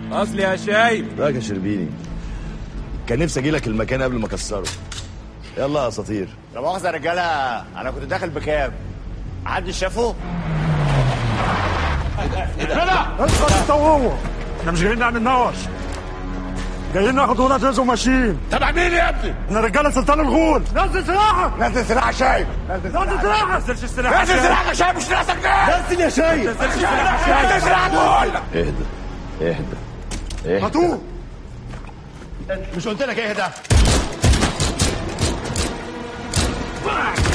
اصلي يا شايب راك يا شربيني كان نفسي اجي لك المكان قبل ما اكسره يلا يا اساطير لا مؤاخذة يا رجالة أنا كنت داخل بكام؟ حد شافه؟ اسكت انت وهو احنا مش جايين نعمل نوش جايين ناخد ولاد رزق وماشيين تبع مين يا ابني؟ احنا رجاله سلطان الغول نزل سلاحك نزل سلاح شايب نزل سلاحك نزلش السلاح نزل سلاح يا شايب مش راسك ده نزل يا شايب نزلش السلاح يا شايب نزل سلاح دول اهدى اهدى اهدى هاتوه مش قلت لك ايه ده؟